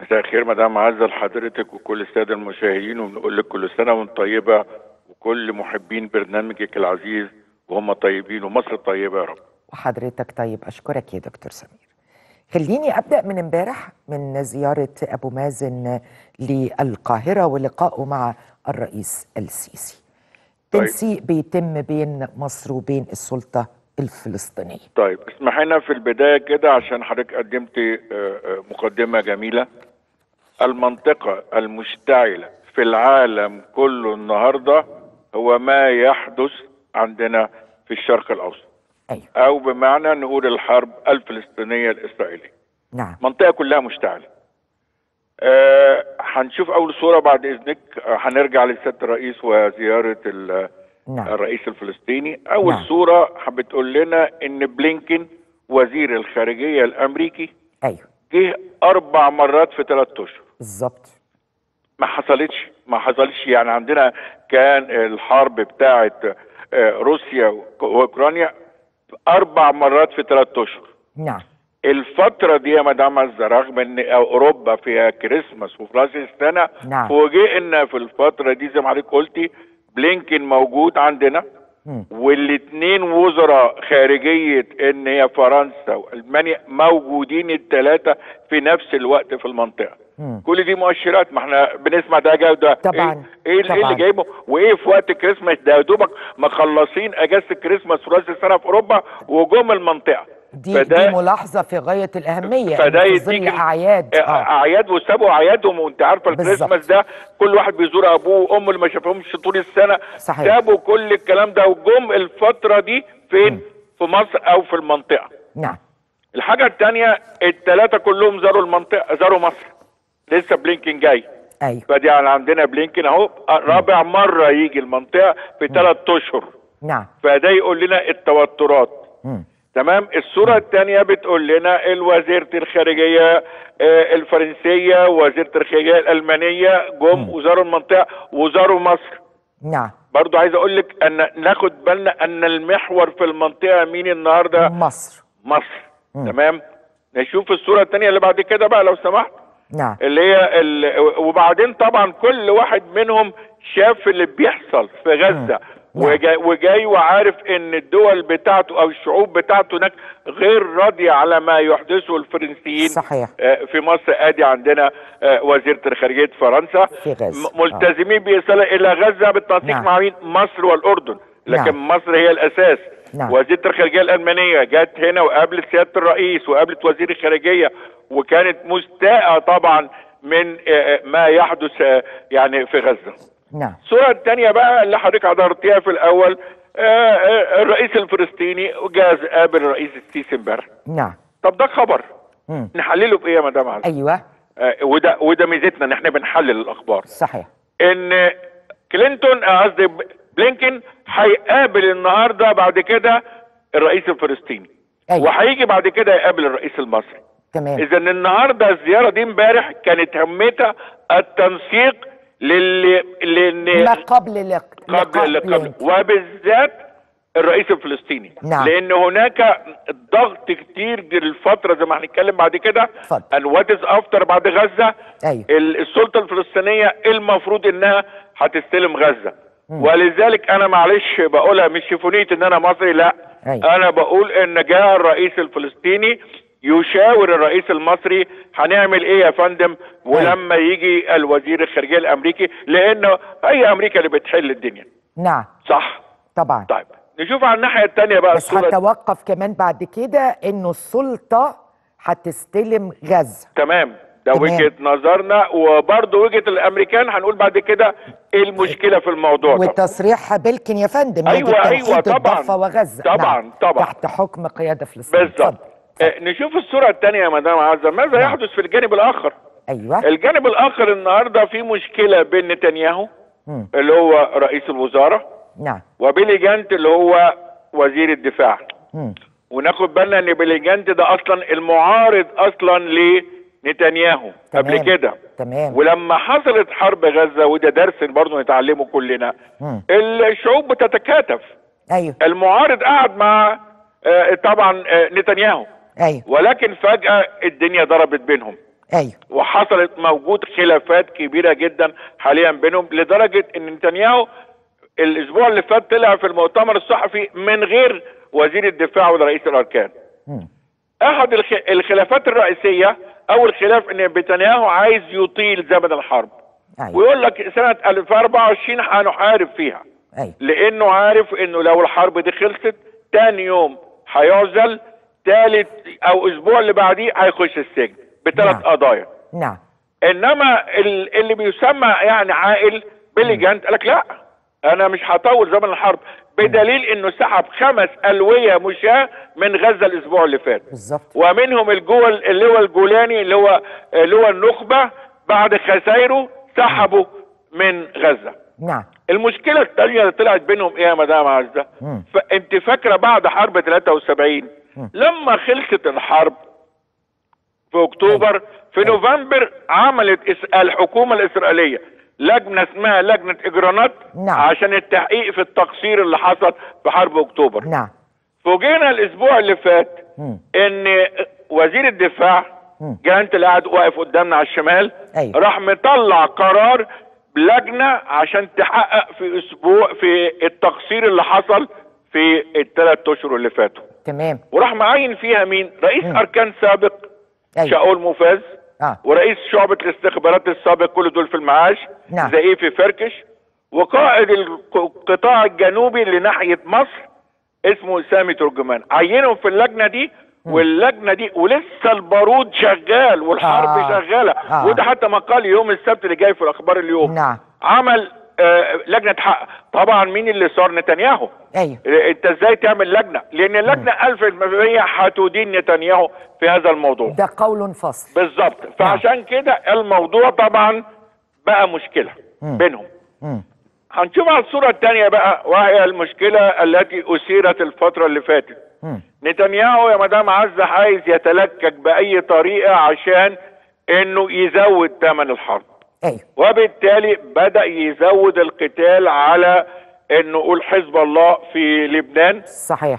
مساء الخير مدام عزة لحضرتك وكل السادة المشاهدين وبنقول لك كل سنة وانت طيبة وكل محبين برنامجك العزيز وهم طيبين ومصر طيبة يا رب وحضرتك طيب أشكرك يا دكتور سمير خليني أبدأ من امبارح من زيارة أبو مازن للقاهرة ولقائه مع الرئيس السيسي طيب. تنسيق بيتم بين مصر وبين السلطة الفلسطينية طيب اسمح لنا في البداية كده عشان حضرتك قدمت آه، آه، مقدمة جميلة المنطقة المشتعلة في العالم كله النهاردة هو ما يحدث عندنا في الشرق الأوسط أيوه أو بمعنى نقول الحرب الفلسطينية الإسرائيلية نعم منطقة كلها مشتعلة آه، هنشوف أول صورة بعد إذنك آه، هنرجع لسيادة الرئيس وزيارة ال- نعم الرئيس الفلسطيني أول نعم. صورة بتقول لنا إن بلينكن وزير الخارجية الأمريكي أيوه جه أربع مرات في ثلاث أشهر بالظبط ما حصلتش ما حصلش يعني عندنا كان الحرب بتاعت آه، روسيا وأوكرانيا أربع مرات في ثلاث أشهر نعم الفترة دي يا مدام عزة رغم ان اوروبا فيها كريسماس وفي راس السنة نعم. فوجئنا في الفترة دي زي ما حضرتك قلتي بلينكن موجود عندنا مم. والاثنين وزراء خارجية ان هي فرنسا والمانيا موجودين الثلاثة في نفس الوقت في المنطقة مم. كل دي مؤشرات ما احنا بنسمع ده جاي وده طبعاً. ايه, إيه اللي- إيه طبعاً. اللي جايبه وايه في وقت الكريسماس ده يا دوبك مخلصين اجازة الكريسماس في راس السنة في اوروبا وجم المنطقة دي دي ملاحظة في غاية الأهمية فده إن في ظل يديك أعياد آه، آه. اعياد وسابوا اعيادهم وانت عارفه بالظبط. الكريسماس ده كل واحد بيزور ابوه وامه اللي ما شافهمش طول السنه صحيح. سابوا كل الكلام ده وجم الفتره دي فين في مصر او في المنطقه نعم الحاجه الثانيه الثلاثه كلهم زاروا المنطقه زاروا مصر لسه بلينكن جاي أيوه فدي يعني عندنا بلينكن اهو رابع مره يجي المنطقه في ثلاث اشهر نعم فده يقول لنا التوترات مم. تمام الصورة الثانية بتقول لنا الوزيرة الخارجية آه، الفرنسية وزيرة الخارجية الألمانية جم وزاروا المنطقة وزاروا مصر نعم برضو عايز أقول لك أن ناخد بالنا أن المحور في المنطقة مين النهاردة مصر مصر تمام نشوف الصورة الثانية اللي بعد كده بقى لو سمحت نعم اللي هي ال... وبعدين طبعا كل واحد منهم شاف اللي بيحصل في غزة نعم. وجاي, وجاي وعارف ان الدول بتاعته او الشعوب بتاعته هناك غير راضية على ما يحدثه الفرنسيين صحيح. آه، في مصر ادي عندنا آه، وزيرة خارجية فرنسا في غزة. م- ملتزمين بإرسالها الى غزة بالتنسيق نعم. مع مين مصر والاردن لكن نعم. مصر هي الاساس نعم. وزيرة الخارجية الألمانية جت هنا وقابلت سيادة الرئيس وقابلت وزير الخارجية وكانت مستاءة طبعا من آه، آه، ما يحدث آه، يعني في غزة نعم الصورة الثانية بقى اللي حضرتك حضرتيها في الأول آه، آه، الرئيس الفلسطيني جاز قابل الرئيس السيسي امبارح نعم طب ده خبر مم. نحلله بإيه يا مدام عزة؟ أيوه آه، وده وده ميزتنا ان احنا بنحلل الأخبار صحيح ان كلينتون آه، قصدي ب- بلينكن هيقابل النهارده بعد كده الرئيس الفلسطيني أيوة. وهيجي بعد كده يقابل الرئيس المصري تمام اذا النهارده الزياره دي امبارح كانت همتها التنسيق للي لان ما قبل لق... قبل لقاء قبل بلينكن. وبالذات الرئيس الفلسطيني نعم. لان هناك ضغط كتير للفتره زي ما هنتكلم بعد كده اتفضل. ان وات از افتر بعد غزه أيوة. ال- السلطه الفلسطينيه المفروض انها هتستلم غزه ولذلك انا معلش بقولها مش شيفونيه ان انا مصري لا أيوة. انا بقول ان جاء الرئيس الفلسطيني يشاور الرئيس المصري هنعمل ايه يا فندم ولما يجي الوزير الخارجيه الامريكي لانه هي امريكا اللي بتحل الدنيا نعم صح طبعا طيب نشوف على الناحيه الثانيه بقى بس الصورة- هتوقف كمان بعد كده انه السلطة هتستلم غزة تمام ده تمام. وجهه نظرنا وبرضه وجهه الامريكان هنقول بعد كده ايه المشكله في الموضوع ده وتصريح بلكن يا فندم أيوة، يجب أيوة، توحيد طبعاً. الضفة وغزة طبعاً، نعم. طبعاً. تحت حكم قيادة فلسطين بالظبط آه، نشوف الصوره الثانيه يا مدام عزه ماذا نعم. يحدث في الجانب الاخر ايوه الجانب الاخر النهارده في مشكله بين نتنياهو مم. اللي هو رئيس الوزراء نعم وبيلي جانت اللي هو وزير الدفاع مم. وناخد بالنا ان بيلي جانت ده اصلا المعارض اصلا لنتنياهو قبل تمام. كده تمام ولما حصلت حرب غزه وده درس برضه نتعلمه كلنا مم. الشعوب بتتكاتف ايوه المعارض قعد مع آه، طبعا آه، نتنياهو ايوه ولكن فجاه الدنيا ضربت بينهم ايوه وحصلت موجود خلافات كبيره جدا حاليا بينهم لدرجه ان نتنياهو الاسبوع اللي فات طلع في المؤتمر الصحفي من غير وزير الدفاع ولا رئيس الاركان مم. احد الخ... الخلافات الرئيسيه او الخلاف ان نتنياهو عايز يطيل زمن الحرب ايوه ويقول لك سنه 2024 هنحارب فيها ايوه لانه عارف انه لو الحرب دي خلصت تاني يوم هيعزل تالت او اسبوع اللي بعديه هيخش السجن بثلاث نعم. قضايا نعم انما ال- اللي بيسمى يعني عاقل بيلي جانت قال لك لا انا مش هطول زمن الحرب بدليل انه سحب خمس الويه مشاة من غزه الاسبوع اللي فات بالظبط ومنهم الجول اللي هو الجولاني اللي هو اللي هو النخبه بعد خسايره سحبوا من غزه نعم المشكله الثانيه اللي طلعت بينهم ايه يا مدام عزه مم. فانت فاكره بعد حرب 73 لما خلصت الحرب في اكتوبر في نوفمبر عملت إس- الحكومه الاسرائيليه لجنه اسمها لجنه اجرانات نعم. عشان التحقيق في التقصير اللي حصل في حرب اكتوبر نعم فوجئنا الاسبوع اللي فات مم. ان وزير الدفاع مم. جانت اللي قاعد واقف قدامنا على الشمال أيوة. راح مطلع قرار لجنه عشان تحقق في اسبوع في التقصير اللي حصل في الثلاث اشهر اللي فاتوا تمام وراح معين فيها مين رئيس اركان سابق أيوة. شاول موفاز اه ورئيس شعبة الاستخبارات السابق كل دول في المعاش نعم. زي في فركش وقائد الق- القطاع الجنوبي اللي ناحية مصر اسمه سامي ترجمان عينهم في اللجنة دي واللجنة دي ولسه البارود شغال والحرب آه. شغالة آه. وده حتى مقال يوم السبت اللي جاي في الأخبار اليوم نعم عمل آه لجنة حق طبعا مين اللي صار نتنياهو ايوه انت ازاي تعمل لجنة لان اللجنة ألف المية هتدين نتنياهو في هذا الموضوع ده قول فصل بالظبط فعشان كده الموضوع طبعا بقى مشكلة مم. بينهم مم. هنشوف على الصورة الثانية بقى وهي المشكلة التي أثيرت الفترة اللي فاتت مم. نتنياهو يا مدام عزة عايز يتلكك بأي طريقة عشان انه يزود ثمن الحرب ايوه وبالتالي بدأ يزود القتال على انه يقول حزب الله في لبنان صحيح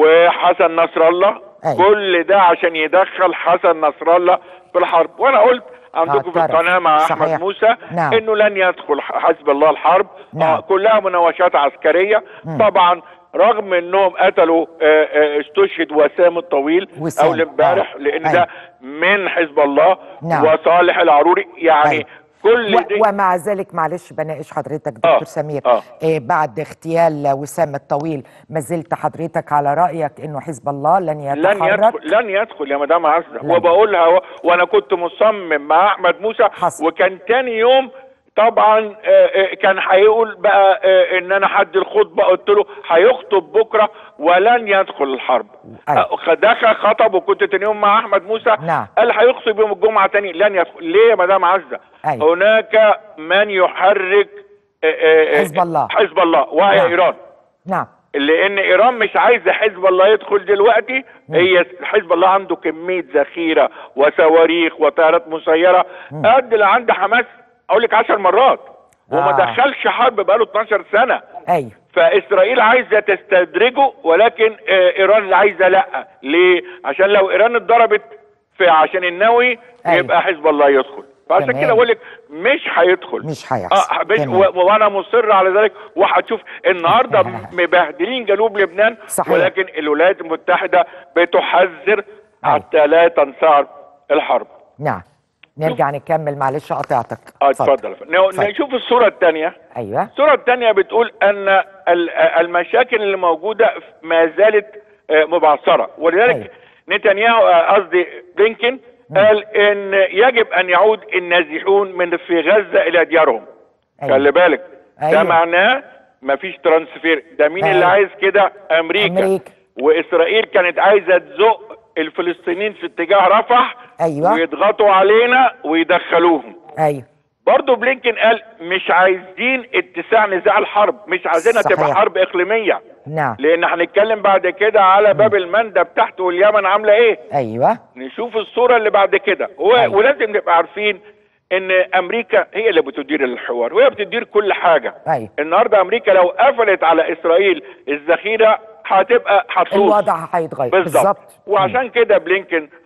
وحسن نصر الله أيوة. كل ده عشان يدخل حسن نصر الله في الحرب وانا قلت عندكم في اعترف. القناه مع صحيح. احمد موسى نعم. انه لن يدخل حزب الله الحرب نعم. آه كلها مناوشات عسكريه طبعا رغم انهم قتلوا آه، آه، استشهد وسام الطويل وسام. اول امبارح آه. لان أيوة. ده من حزب الله نعم. وصالح العروري يعني أيوة. كل و- دي ومع ذلك معلش بناقش حضرتك دكتور آه، سمير آه. إيه بعد اغتيال وسام الطويل ما زلت حضرتك على رايك انه حزب الله لن لن يتحرك يدخل لن يدخل يا مدام عزه لن. وبقولها و... وانا كنت مصمم مع احمد موسى حصل. وكان تاني يوم طبعا آه، آه، كان هيقول بقى آه، ان انا حد الخطبه قلت له هيخطب بكره ولن يدخل الحرب أيوة. آه، دخل خطب وكنت تاني يوم مع احمد موسى نعم. قال هيخطب يوم الجمعه تاني لن يدخل ليه يا مدام عزه أيوة. هناك من يحرك آه، آه، آه، حزب الله. حزب الله وهي نعم. ايران نعم لان ايران مش عايزه حزب الله يدخل دلوقتي هي حزب الله عنده كميه ذخيره وصواريخ وطيارات مسيره قد اللي عند حماس اقول لك 10 مرات وما آه. دخلش حرب بقاله 12 سنه ايوه فاسرائيل عايزه تستدرجه ولكن آه، ايران اللي عايزه لا ليه عشان لو ايران اتضربت في عشان الناوي أيوة. يبقى حزب الله يدخل فعشان تمام. كده بقول لك مش هيدخل مش هيحصل. اه بس تمام. و- وانا مصر على ذلك وهتشوف النهارده مبهدلين جنوب لبنان صحيح. ولكن الولايات المتحده بتحذر أيوة. حتى لا تنصعد الحرب نعم نرجع نكمل معلش قطعتك اه اتفضل ن- اتفضل. نشوف الصوره الثانيه ايوه الصورة الثانية بتقول أن ال- المشاكل اللي موجودة ما زالت آه، مبعثرة ولذلك أيوة. نتنياهو آه، قصدي بلينكن قال إن يجب أن يعود النازحون من في غزة إلى ديارهم أيوة. خلي بالك ده أيوة. معناه مفيش ترانسفير ده مين اللي أيوة. عايز كده أمريكا. أمريكا. وإسرائيل كانت عايزة تزق الفلسطينيين في اتجاه رفح أيوة. ويضغطوا علينا ويدخلوهم ايوه برضه بلينكن قال مش عايزين اتساع نزاع الحرب مش عايزينها صحيح. تبقى حرب اقليميه نعم لان هنتكلم بعد كده على باب المندب تحت واليمن عامله ايه ايوه نشوف الصوره اللي بعد كده و... أيوة. ولازم نبقى عارفين ان امريكا هي اللي بتدير الحوار وهي بتدير كل حاجه أيوة. النهارده امريكا لو قفلت على اسرائيل الذخيره هتبقى هتروح الوضع هيتغير بالظبط وعشان كده بلينكن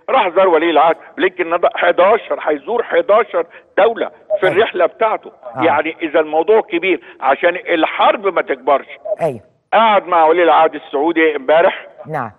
راح زار ولي العهد بلينكن نض- 11 هيزور 11 دوله في أيوة. الرحله بتاعته آه. يعني اذا الموضوع كبير عشان الحرب ما تكبرش ايوه قعد مع ولي العهد السعودي امبارح نعم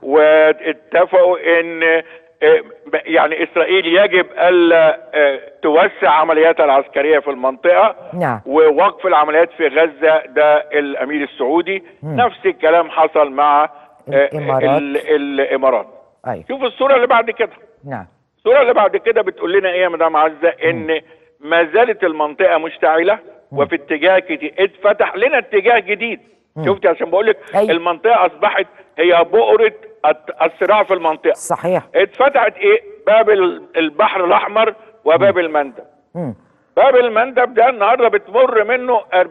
واتفقوا ان آه، يعني اسرائيل يجب الا آه، توسع عملياتها العسكريه في المنطقه نعم ووقف العمليات في غزه ده الامير السعودي نفس الكلام حصل مع آه، الإمارات. ال- الامارات ايوه شوف الصوره اللي بعد كده نعم الصوره اللي بعد كده بتقول لنا ايه يا مدام عزه ان ما زالت المنطقه مشتعله وفي اتجاه كتير اتفتح لنا اتجاه جديد شفتي عشان بقول لك أيوة. المنطقه اصبحت هي بؤره الت- الصراع في المنطقه صحيح اتفتحت ايه باب ال- البحر الاحمر وباب المندب مم. باب المندب ده النهارده بتمر منه 40%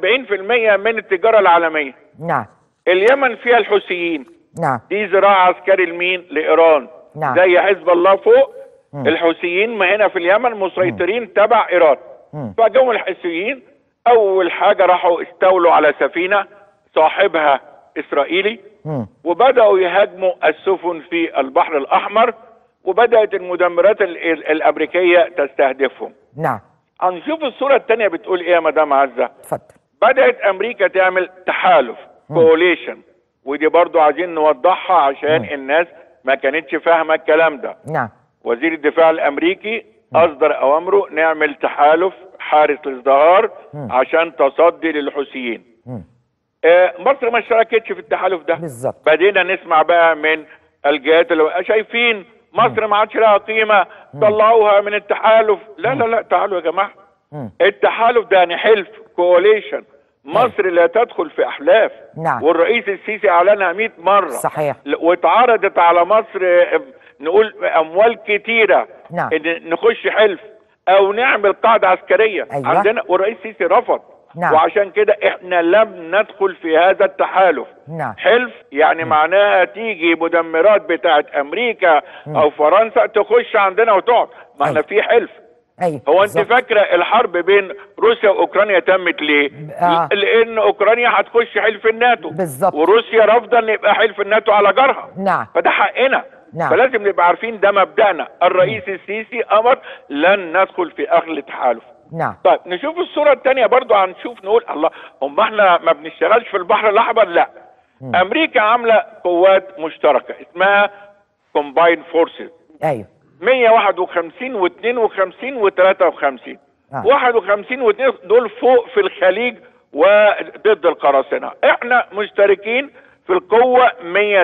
من التجاره العالميه نعم اليمن فيها الحوثيين نعم دي زراعة عسكري لمين لإيران نعم. زي حزب الله فوق الحوثيين ما هنا في اليمن مسيطرين تبع إيران مم. فجم الحوثيين أول حاجة راحوا استولوا على سفينة صاحبها إسرائيلي مم. وبدأوا يهاجموا السفن في البحر الأحمر وبدأت المدمرات ال- ال- الأمريكية تستهدفهم نعم هنشوف الصورة الثانية بتقول إيه يا مدام عزة اتفضل بدأت أمريكا تعمل تحالف كوليشن ودي برضو عايزين نوضحها عشان الناس ما كانتش فاهمة الكلام ده نعم وزير الدفاع الأمريكي أصدر أوامره نعمل تحالف حارس الازدهار عشان تصدي للحوثيين مم. آه، مصر ما اشتركتش في التحالف ده بالظبط بدينا نسمع بقى من الجهات اللي شايفين مصر ما عادش لها قيمة طلعوها من التحالف لا لا لا تعالوا يا جماعة مم. التحالف ده يعني حلف كواليشن مصر لا تدخل في احلاف نعم. والرئيس السيسي اعلنها 100 مره صحيح. ل- واتعرضت على مصر آه، نقول اموال كتيره نعم. ان نخش حلف او نعمل قاعده عسكريه أيوة. عندنا والرئيس السيسي رفض نعم. وعشان كده احنا لم ندخل في هذا التحالف نعم. حلف يعني معناها تيجي مدمرات بتاعت امريكا او فرنسا تخش عندنا وتقعد ما احنا أيوة. في حلف ايوه هو انت بالظبط. فاكره الحرب بين روسيا واوكرانيا تمت ليه؟ آه. لان اوكرانيا هتخش حلف الناتو بالظبط. وروسيا رافضه ان يبقى حلف الناتو على جارها نعم. فده حقنا نعم. فلازم نبقى عارفين ده مبدأنا الرئيس السيسي امر لن ندخل في اخذ التحالف نعم طيب نشوف الصورة الثانية برضو هنشوف نقول الله هم احنا ما بنشتغلش في البحر الأحمر لا أمريكا عاملة قوات مشتركة اسمها كومباين فورسز ايوه 151 و52 و53 آه. 51 و2 دول فوق في الخليج وضد القراصنة احنا مشتركين في القوة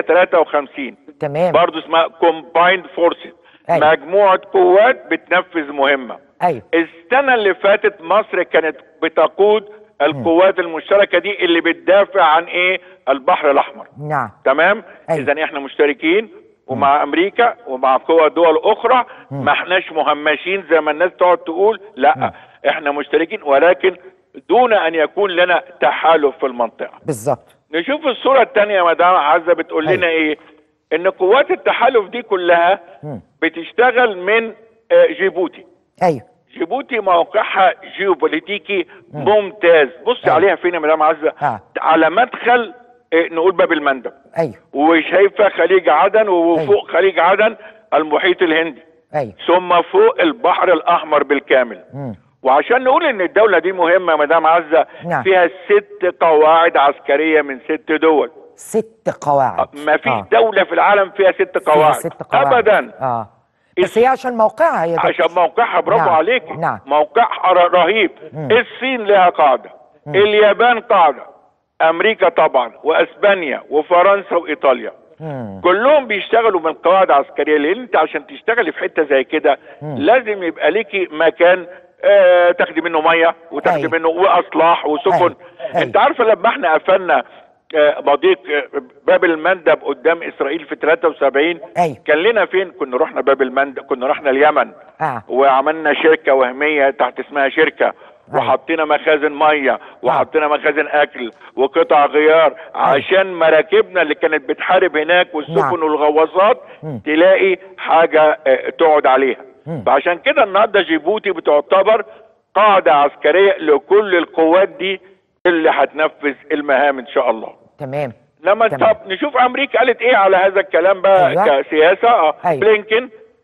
153 تمام برضو اسمها كومبايند فورسز أيوة. مجموعة قوات بتنفذ مهمة ايوه السنة اللي فاتت مصر كانت بتقود القوات المشتركة دي اللي بتدافع عن ايه البحر الاحمر نعم تمام أيوة. اذا احنا مشتركين ومع امريكا ومع قوى دول اخرى ما احناش مهمشين زي ما الناس تقعد تقول لا احنا مشتركين ولكن دون ان يكون لنا تحالف في المنطقة بالظبط نشوف الصورة الثانية يا مدام عزة بتقول لنا ايه ان قوات التحالف دي كلها مم. بتشتغل من آه، جيبوتي ايوه جيبوتي موقعها جيوبوليتيكي ممتاز بص أيوة. عليها فين يا مدام عزة آه. على مدخل آه، نقول باب المندب ايوه وشايفه خليج عدن وفوق خليج عدن المحيط الهندي ايوه ثم فوق البحر الاحمر بالكامل مم. وعشان نقول ان الدوله دي مهمه يا مدام عزه نعم. فيها ست قواعد عسكريه من ست دول ست قواعد ما فيش آه. دوله في العالم فيها ست فيها قواعد ست قواعد ابدا اه بس هي عشان موقعها يا دكتور عشان موقعها برافو نعم، عليك نعم. موقعها ر- رهيب مم. الصين لها قاعده اليابان قاعده امريكا طبعا واسبانيا وفرنسا وايطاليا مم. كلهم بيشتغلوا من قواعد عسكريه لان انت عشان تشتغلي في حته زي كده لازم يبقى ليكي مكان آه تاخدي منه ميه وتاخدي أيوة. منه واصلاح وسفن أيوة. أيوة. انت عارفه لما احنا قفلنا آه، مضيق آه، باب المندب قدام اسرائيل في 73 أيوة. كان لنا فين كنا رحنا باب المندب كنا رحنا اليمن اه وعملنا شركه وهميه تحت اسمها شركه وحطينا مخازن ميه وحطينا مخازن اكل وقطع غيار عشان مراكبنا اللي كانت بتحارب هناك والسفن نعم. والغواصات مم. تلاقي حاجه آه، تقعد عليها مم. فعشان كده النهارده جيبوتي بتعتبر قاعده عسكريه لكل القوات دي اللي هتنفذ المهام ان شاء الله تمام لما تمام. طب نشوف امريكا قالت ايه على هذا الكلام بقى أيوة. كسياسه آه، أيوة. بلينكن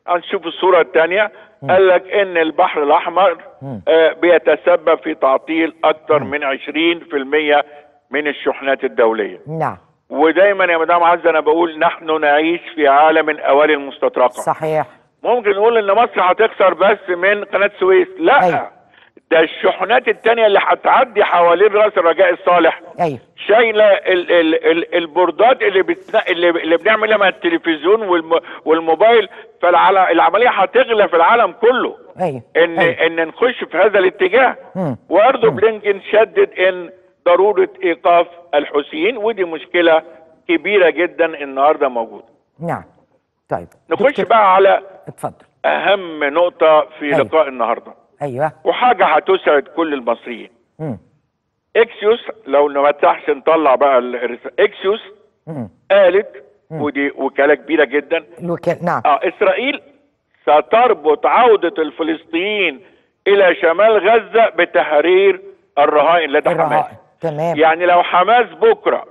هنشوف الصورة الثانية قال لك ان البحر الاحمر آه بيتسبب في تعطيل اكثر من 20% من الشحنات الدولية نعم ودايما يا مدام عزة انا بقول نحن نعيش في عالم الاوالي المستطرقة صحيح ممكن نقول ان مصر هتخسر بس من قناة السويس لا أيوة. ده الشحنات التانية اللي هتعدي حوالين راس الرجاء الصالح ايوه شايله ال ال ال البوردات اللي بتنا... اللي, اللي بنعملها مع التلفزيون والم... والموبايل فالعمليه هتغلى في العالم كله ايوه ان أيوة. ان نخش في هذا الاتجاه مم. وارضو بلينكن شدد ان ضروره ايقاف الحوثيين ودي مشكله كبيره جدا النهارده موجوده نعم طيب نخش دكتور- بقى على اتفضل اهم نقطه في أيوة. لقاء النهارده ايوه وحاجه هتسعد كل المصريين مم. اكسيوس لو ما فتحش نطلع بقى الرسالة. اكسيوس مم. قالت ودي وكاله كبيره جدا الوكالة نعم اه اسرائيل ستربط عوده الفلسطينيين الى شمال غزه بتحرير الرهائن لدى حماس الرهائن تمام يعني لو حماس بكره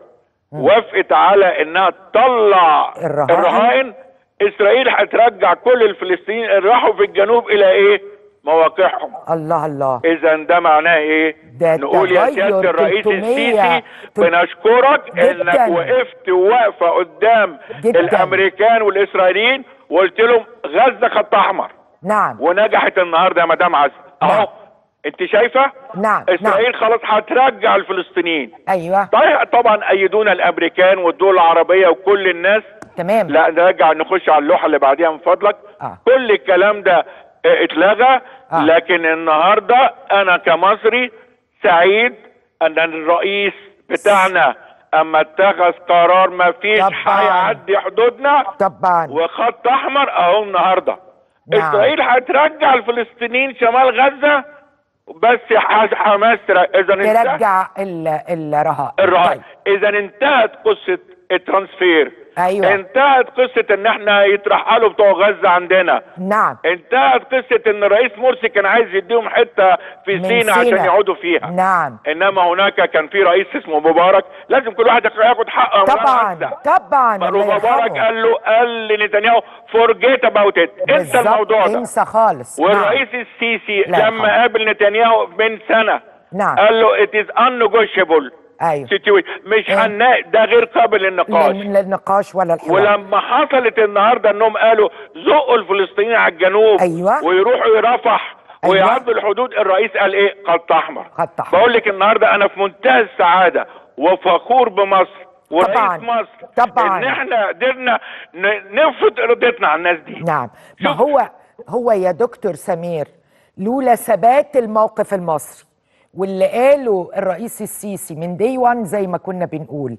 وافقت على انها تطلع الرهائن. الرهائن اسرائيل هترجع كل الفلسطينيين اللي راحوا في الجنوب الى ايه مواقعهم الله الله اذا ده معناه ايه ده نقول يا تغير سياده الرئيس 300 السيسي تل- بنشكرك جداً. انك وقفت واقفه قدام جداً. الامريكان والاسرائيليين وقلت لهم غزه خط احمر نعم ونجحت النهارده يا مدام عزه نعم. اهو انت شايفه نعم اسرائيل خلاص هترجع الفلسطينيين ايوه طيب طبعا ايدونا الامريكان والدول العربيه وكل الناس تمام لا نرجع نخش على اللوحه اللي بعديها من فضلك آه. كل الكلام ده اه، اتلغى آه. لكن النهارده انا كمصري سعيد ان الرئيس بتاعنا اما اتخذ قرار ما فيش طبعاً. هيعدي حدودنا طبعا وخط احمر اهو النهارده نعم. اسرائيل هترجع الفلسطينيين شمال غزه بس ح- حماس اذا انتهت ترجع ال- الرهائن الرهائن طيب. اذا انتهت قصه الترانسفير أيوة. انتهت قصه ان احنا يترحلوا بتوع غزه عندنا نعم انتهت قصه ان الرئيس مرسي كان عايز يديهم حته في من سينا عشان سينا. يقعدوا فيها نعم انما هناك كان في رئيس اسمه مبارك لازم كل واحد ياخد حقه يا مولانا طبعا عزة. طبعا الله مبارك يرحمه قال له قال لنتنياهو فورجيت اباوت ات انسى بالظبط، الموضوع ده انسى خالص نعم. والرئيس السيسي لا لما يرحمه. قابل نتنياهو من سنه نعم. قال له it is unnegotiable ايوه situation مش إيه؟ هنا ده غير قابل للنقاش لا النقاش ولا الحوار ولما حصلت النهارده انهم قالوا زقوا الفلسطينيين على الجنوب أيوة. ويروحوا رفح أيوة. ويعدوا الحدود الرئيس قال ايه خط احمر خط أحمر. بقول لك النهارده انا في منتهى السعاده وفخور بمصر ورئيس طبعاً. مصر طبعاً. ان احنا قدرنا ن- نفرض ارادتنا على الناس دي نعم ما شوف. هو هو يا دكتور سمير لولا ثبات الموقف المصري واللي قاله الرئيس السيسي من دي وان زي ما كنا بنقول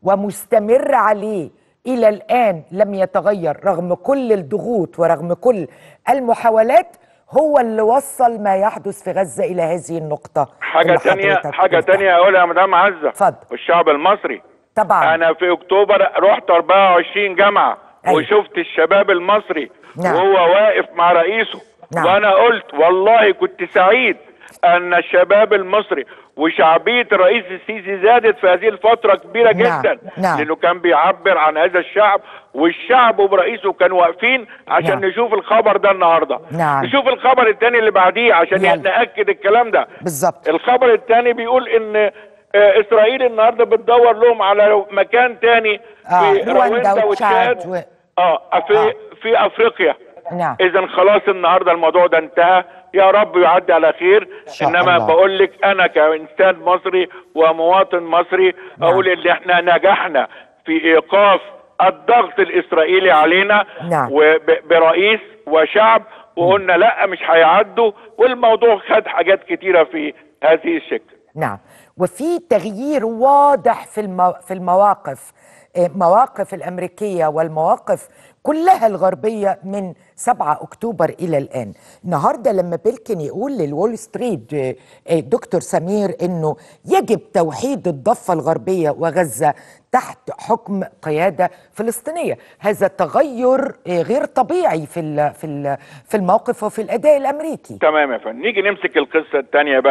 ومستمر عليه الى الان لم يتغير رغم كل الضغوط ورغم كل المحاولات هو اللي وصل ما يحدث في غزه الى هذه النقطه حاجه اللي تانية حضرتك حاجه قلتها. تانية اقولها يا مدام عزه اتفضل. والشعب المصري طبعا انا في اكتوبر رحت 24 جامعه أيوة. وشفت السباب المصري نعم. وهو واقف مع رئيسه نعم. وانا قلت والله كنت سعيد ان الشباب المصري وشعبيه الرئيس السيسي زادت في هذه الفتره كبيره نعم. جدا نعم. لانه كان بيعبر عن هذا الشعب والشعب برئيسه كانوا واقفين عشان نعم. نشوف الخبر ده النهارده نعم. نشوف الخبر الثاني اللي بعديه عشان يلا. ناكد الكلام ده بالظبط الخبر الثاني بيقول ان آه، اسرائيل النهارده بتدور لهم على مكان تاني آه، في رواندا رواندا وتشاد وتشاد و- اه في آه. في افريقيا نعم اذا خلاص النهارده الموضوع ده انتهى يا رب يعدي على خير شاء انما الله. بقول لك انا كانسان مصري ومواطن مصري نعم. اقول ان احنا نجحنا في ايقاف الضغط الاسرائيلي علينا نعم. وبرئيس وشعب وقلنا لا مش هيعدوا والموضوع خد حاجات كتيره في هذه الشكل نعم وفي تغيير واضح في المو... في المواقف آه، مواقف الأمريكية والمواقف كلها الغربية من 7 أكتوبر إلى الآن النهاردة لما بيلكن يقول للول ستريت آه، آه، دكتور سمير أنه يجب توحيد الضفة الغربية وغزة تحت حكم قيادة فلسطينية هذا تغير آه، غير طبيعي في ال- في ال- في الموقف وفي الأداء الأمريكي تمام يا فندم نيجي نمسك القصه الثانيه بقى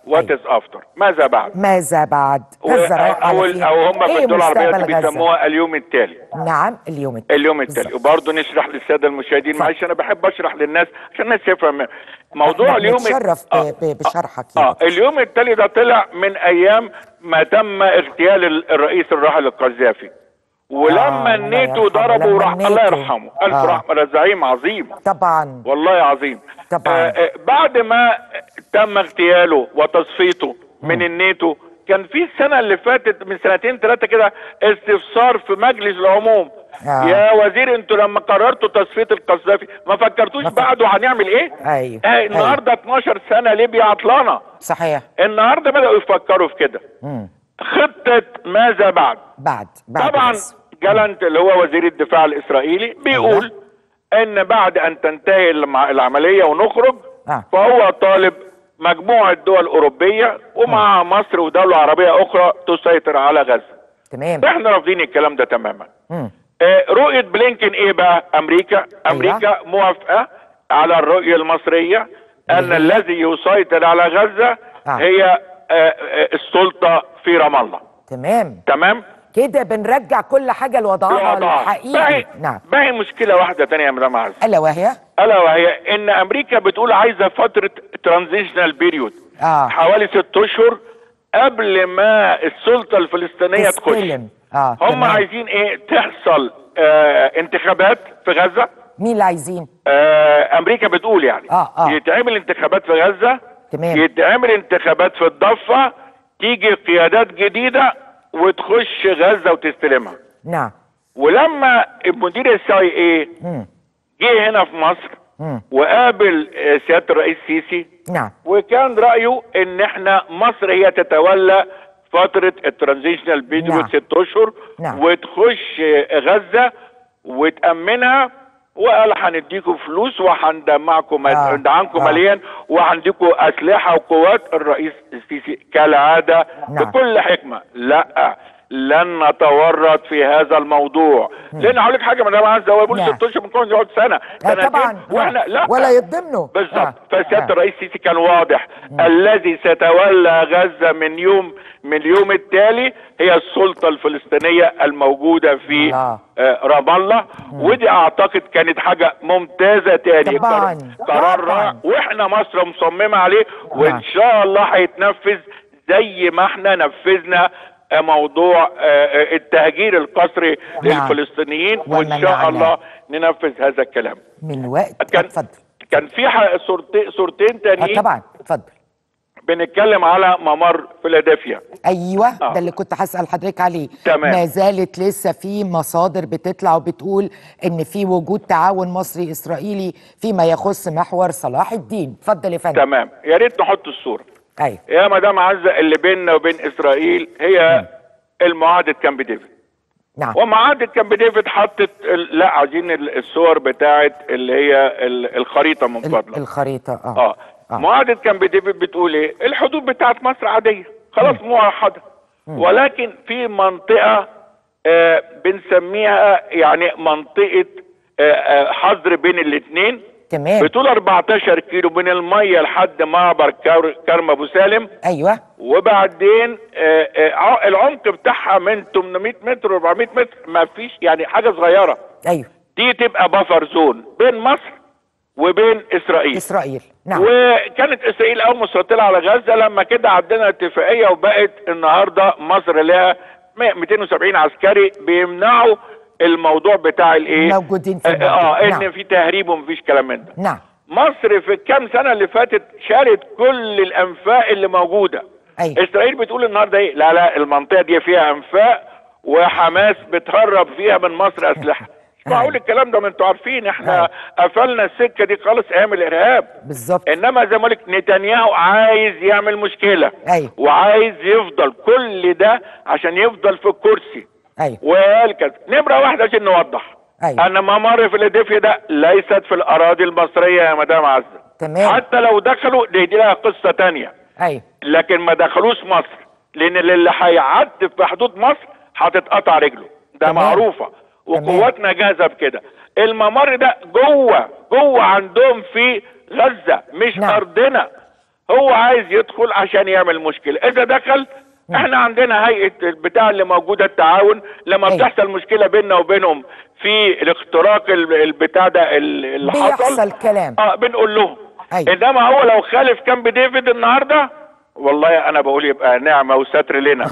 وات از افتر ماذا بعد ماذا بعد غزة رايحة او على فين؟ او هم في إيه الدول العربيه مستقبل غزة؟ بيسموها اليوم التالي نعم اليوم التالي اليوم التالي بالظبط. وبرضه نشرح للساده المشاهدين معلش انا بحب اشرح للناس عشان الناس تفهم موضوع إحنا اليوم بنتشرف ب- آه. ب- بشرحك اه يعني. اليوم التالي ده طلع من ايام ما تم اغتيال ال- الرئيس الراحل القذافي ولما الله الناتو يرحمه، ضربه لما وراح الله الناتو. يرحمه الف آه. رحمه ده زعيم عظيم طبعا والله عظيم طبعاً. آه آه بعد ما تم اغتياله وتصفيته من الناتو كان في السنه اللي فاتت من سنتين ثلاثه كده استفسار في مجلس العموم آه. يا وزير انتوا لما قررتوا تصفيه القذافي ما فكرتوش ما فك- بعده هنعمل ايه؟ أيوه. آه النهارده 12 سنه ليبيا عطلانه صحيح النهارده بداوا يفكروا في كده مم. خطه ماذا بعد؟ بعد بعد طبعا غزة. جالنت اللي هو وزير الدفاع الاسرائيلي بيقول ان بعد ان تنتهي الم- العمليه ونخرج آه. فهو طالب مجموعه دول اوروبيه ومع مصر ودوله عربيه اخرى تسيطر على غزه تمام احنا رافضين الكلام ده تماما مم. آه، رؤيه بلينكن ايه بقى امريكا امريكا موافقه على الرؤيه المصريه ان اللي هي؟ الذي يسيطر على غزه آه. هي آه، آه، السلطه في رام الله تمام تمام كده بنرجع كل حاجة لوضعها الوضع. الحقيقي باقي نعم باقي مشكله واحده تانية يا مدام عز ألا وهي الا وهي ان امريكا بتقول عايزه فتره ترانزيشنال بيريود آه. حوالي ست اشهر قبل ما السلطه الفلسطينيه تخش تستلم اه هم تمام. عايزين ايه تحصل آه انتخابات في غزه مين اللي عايزين آه امريكا بتقول يعني آه، آه. يتعمل انتخابات في غزه تمام. يتعمل انتخابات في الضفه تيجي قيادات جديده وتخش غزه وتستلمها نعم ولما مدير السي اي مم. جه هنا في مصر مم. وقابل آه، سياده الرئيس سيسي نعم وكان رايه ان احنا مصر هي تتولى فتره الترانزيشنال بيريود نعم. ست اشهر نعم. وتخش آه، غزه وتامنها وقال هنديكم فلوس وهندعمكم آه. ندعمكم آه. ماليا وهنديكم اسلحه وقوات الرئيس السيسي كالعاده نعم. بكل حكمه لا لن نتورط في هذا الموضوع لان هقول لك حاجه مدام عزه هو بيقول نعم. ست اشهر ممكن يقعد سنه آه سنتين طبعا واحنا لا ولا يضمنه بالظبط آه. فسياده آه. الرئيس السيسي كان واضح الذي سيتولى غزه من يوم من اليوم التالي هي السلطه الفلسطينيه الموجوده في الله. آه، رام الله ودي اعتقد كانت حاجه ممتازه تاني طبعاً. قرار- قرار طبعاً. رائع واحنا مصر مصممه عليه وان نعم. شاء الله هيتنفذ زي ما احنا نفذنا آه، موضوع آه، آه، التهجير القسري نعم. للفلسطينيين وان شاء ومنعناه. الله ننفذ هذا الكلام من وقت كان اتفضل كان في ح- صورتين صورتين آه تانيين طبعا اتفضل بنتكلم على ممر فيلادلفيا ايوه آه. ده اللي كنت هسال حضرتك عليه تمام. ما زالت لسه في مصادر بتطلع وبتقول ان في وجود تعاون مصري اسرائيلي فيما يخص محور صلاح الدين اتفضل يا فندم تمام يا ريت نحط الصوره ايوه يا مدام عزه اللي بيننا وبين اسرائيل هي المعاهده كامب ديفيد نعم ومعاهده كامب ديفيد حطت ال- لا عايزين ال- الصور بتاعت اللي هي ال- الخريطه من ال- فضلك الخريطه اه اه آه. معاهده كامب ديفيد بتقول ايه الحدود بتاعت مصر عاديه خلاص موحده ولكن في منطقه آه بنسميها يعني منطقه آه آه حظر بين الاثنين تمام بطول 14 كيلو من الميه لحد معبر كار- كرم ابو سالم ايوه وبعدين آه، آه، ع- العمق بتاعها من 800 متر 400 متر ما فيش يعني حاجه صغيره ايوه دي تبقى بفر زون بين مصر وبين اسرائيل اسرائيل نعم وكانت اسرائيل اول مسيطره على غزه لما كده عندنا اتفاقيه وبقت النهارده مصر لها 270 عسكري بيمنعوا الموضوع بتاع الايه موجودين في اه, المنطقة. آه ان نعم. في تهريب ومفيش كلام من ده نعم مصر في الكام سنه اللي فاتت شالت كل الانفاق اللي موجوده أيوة. اسرائيل بتقول النهارده ايه لا لا المنطقه دي فيها انفاق وحماس بتهرب فيها من مصر اسلحه مش معقول الكلام ده ما انتوا عارفين احنا أيوة. قفلنا السكه دي خالص ايام الارهاب بالظبط انما زي ما قلت نتنياهو عايز يعمل مشكله أيوة. وعايز يفضل كل ده عشان يفضل في الكرسي ايوه وقال كذا نمره واحده عشان نوضح أيوة. ان ممر فيلادلفيا ده ليست في الاراضي المصريه يا مدام عزه تمام. حتى لو دخلوا دي, دي لها قصه تانية ايوه لكن ما دخلوش مصر لان اللي هيعدي في حدود مصر هتتقطع رجله ده تمام. معروفه وقواتنا جاهزه بكده الممر ده جوه جوه عندهم في غزه مش نعم. ارضنا هو عايز يدخل عشان يعمل مشكله اذا دخل احنا عندنا هيئه البتاع اللي موجوده التعاون لما أيوة. بتحصل مشكله بيننا وبينهم في الاختراق ال- البتاع ده ال- اللي حصل بيحصل كلام اه بنقول لهم أيوة. انما هو لو خالف كامب ديفيد النهارده والله انا بقول يبقى نعمه وستر لنا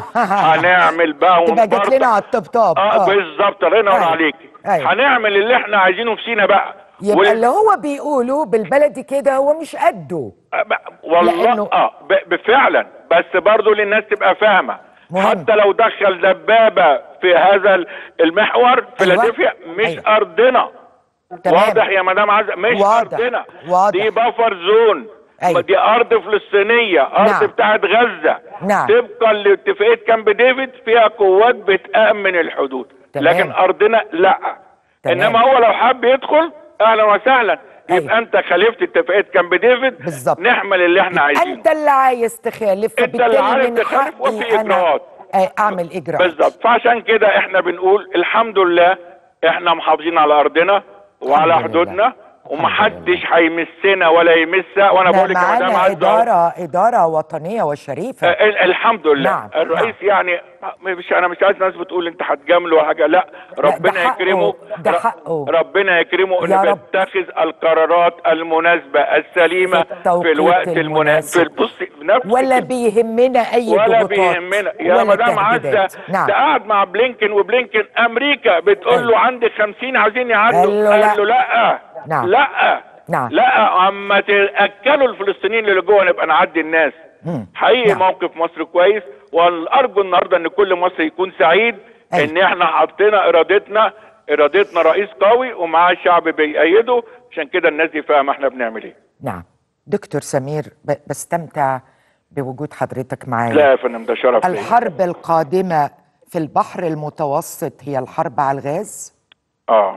هنعمل بقى تبقى جات ونبرطع. لنا على الطبطاب اه بالظبط الله ينور أيوة. عليك أيوة. هنعمل اللي احنا عايزينه في سينا بقى يبقى وال- اللي هو بيقوله بالبلدي كده هو مش قده آه، ب- والله لأنه- اه ب- فعلا بس برضو للناس تبقى فاهمه مهم. حتى لو دخل دبابه في هذا ال- المحور فيلادلفيا مش أيوة. ارضنا تمام. واضح يا مدام عزه مش واضح. ارضنا واضح. دي بافر زون أيوة. دي ارض فلسطينيه ارض نعم. بتاعت غزه نعم. طبقا لاتفاقيه كامب ديفيد فيها قوات بتامن الحدود تمام. لكن ارضنا لا تمام. انما هو لو حب يدخل اهلا وسهلا أيوة. يبقى انت خالفت اتفاقيه كامب ديفيد بالظبط. نحمل اللي احنا عايزينه انت اللي عايز تخالف أنت اللي فبالتالي عايز من تخالف حقي وفي انا إجراءات. آه، اعمل اجراءات بالظبط فعشان كده احنا بنقول الحمد لله احنا محافظين على ارضنا وعلى الحمد لله. حدودنا ومحدش هيمسنا ولا يمسها وانا احنا بقول لك يا مدام معانا عزه اداره اداره وطنيه وشريفه آه، ال- الحمد لله نعم، الرئيس يعني مش انا مش عايز ناس بتقول انت هتجامله وحاجه لا ربنا ده حقه، يكرمه ده ر- حقه. ربنا يكرمه يا انه رب. بيتخذ القرارات المناسبه السليمه في التوقيت في الوقت المناسب المناسب. في البص في نفس ولا الكلمة. بيهمنا اي ولا ضغوطات بيهمنا يا ولا مدام عزه تهديدات. نعم ده قاعد مع بلينكن وبلينكن امريكا بتقول له أيوة. عندي 50 عايزين يعدوا قال له لا. قال له لا نعم. لا نعم. لا اما تاكلوا الفلسطينيين اللي جوه نبقى نعدي الناس مم. حقيقي نعم. موقف مصر كويس والارجو النهارده ان كل مصري يكون سعيد أيوة. ان احنا حطينا ارادتنا ارادتنا رئيس قوي ومعاه شعب بيأيده عشان كده الناس دي فاهمه احنا بنعمل ايه نعم دكتور سمير ب- بستمتع بوجود حضرتك معايا لا يا فندم ده شرف ليا الحرب القادمة في البحر المتوسط هي الحرب على الغاز؟ اه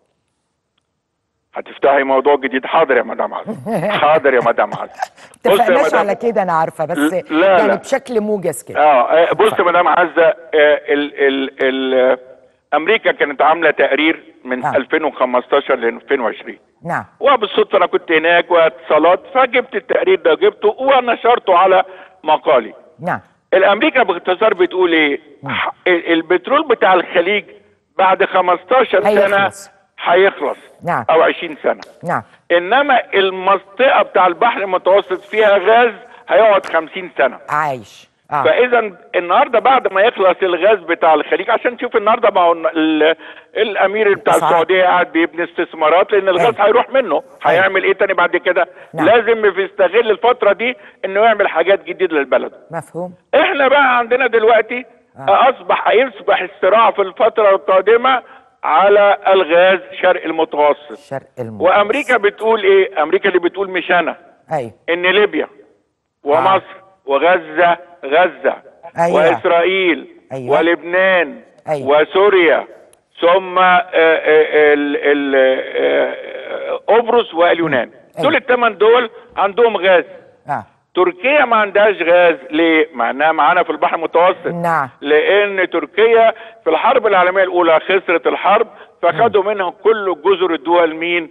هتفتحي موضوع جديد حاضر يا مدام عز حاضر يا مدام عز بص يا اتفقناش مدام على كده انا عارفة بس لا، لا. يعني بشكل موجز كده اه آه، بص يا مدام عزه آه، ال ال ال امريكا كانت عامله تقرير من نعم. 2015 ل 2020 نعم وبالصدفه انا كنت هناك واتصالات فجبت التقرير ده جبته ونشرته على مقالي نعم الامريكا باختصار بتقول ايه ح- ال- البترول بتاع الخليج بعد 15 سنه هيخلص. هيخلص نعم. او 20 سنه نعم انما المنطقه بتاع البحر المتوسط فيها غاز هيقعد 50 سنه عايش اه فاذا النهارده بعد ما يخلص الغاز بتاع الخليج عشان تشوف النهارده ما هو ال- الامير بتاع أسعار. السعوديه قاعد بيبني استثمارات لان الغاز أيوة. هيروح منه هيعمل ايه تاني بعد كده نعم. لازم يستغل الفتره دي انه يعمل حاجات جديده للبلد مفهوم احنا بقى عندنا دلوقتي آه. اصبح هيصبح الصراع في الفتره القادمه على الغاز شرق المتوسط شرق الموت وامريكا بتقول ايه امريكا اللي بتقول مش انا ايوه ان ليبيا ومصر وغزه غزه أيوة. واسرائيل أيوة. ولبنان أيوة. وسوريا ثم آه، آه، ال- ال- آه، قبرص واليونان أيوة. دول الثمان دول عندهم غاز اه تركيا ما عندهاش غاز ليه؟ مع انها معانا في البحر المتوسط نعم. لان تركيا في الحرب العالميه الاولى خسرت الحرب فخدوا منها كل جزر الدول مين؟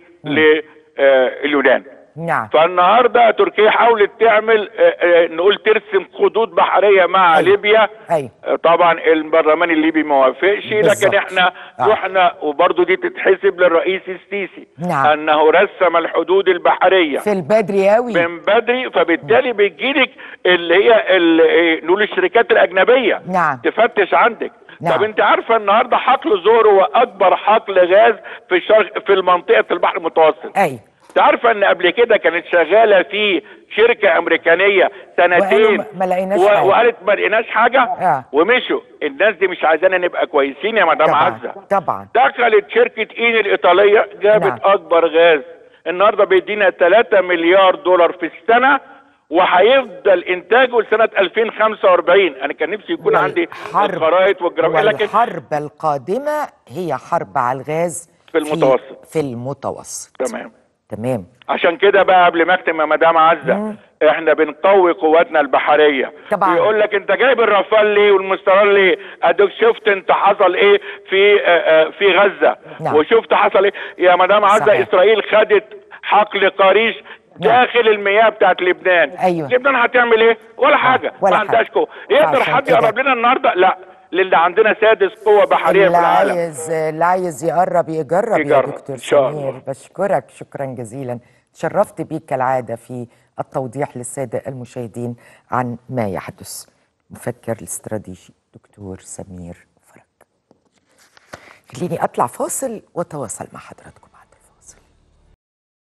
لليونان نعم فالنهارده تركيا حاولت تعمل آه، آه، نقول ترسم خطوط بحريه مع أيوة. ليبيا أيوة. آه، طبعا البرلمان الليبي ما وافقش بالظبط. لكن احنا آه. رحنا وبرضه دي تتحسب للرئيس السيسي نعم. انه رسم الحدود البحريه في البدري قوي من بدري فبالتالي بيجيلك اللي هي ال- إيه، نقول الشركات الاجنبيه نعم. تفتش عندك نعم. طب انت عارفه النهارده حقل زور هو اكبر حقل غاز في الشرق في المنطقه البحر المتوسط ايوه انت عارفه ان قبل كده كانت شغاله في شركه امريكانيه سنتين وقالوا ما لقيناش حاجة. وقالت ما لقيناش حاجه آه. ومشوا الناس دي مش عايزانا نبقى كويسين يا مدام طبعا عزه طبعا دخلت شركة اين الايطالية جابت نعم. نعم. اكبر غاز النهاردة بيدينا 3 مليار دولار في السنة وهيفضل انتاجه لسنة 2045 انا كان نفسي يكون عندي والحرب- الخرائط والجرافيك لكن والحرب القادمة هي حرب على الغاز في المتوسط. في المتوسط تمام تمام عشان كده بقى قبل ما اختم يا مدام عزه احنا بنقوي قواتنا البحريه طبعا. يقول لك انت جايب الرافال ليه والمسترال ليه اديك شفت انت حصل ايه في آه، آه، في غزه نعم. وشفت حصل ايه يا مدام عزه صحيح. اسرائيل خدت حقل قريش داخل المياه بتاعت لبنان أيوة. لبنان هتعمل ايه ولا حاجه ولا ما عندهاش حاجة. قوه يقدر فعشان حد كده- يقرب لنا النهارده لا للي عندنا سادس قوه بحريه اللي في العالم عايز اللي عايز يقرب يجرب, يا يجرب. دكتور إن شاء سمير الله. بشكرك شكرا جزيلا تشرفت بيك كالعادة في التوضيح للسادة المشاهدين عن ما يحدث مفكر الاستراتيجي دكتور سمير فرج خليني أطلع فاصل وتواصل مع حضراتكم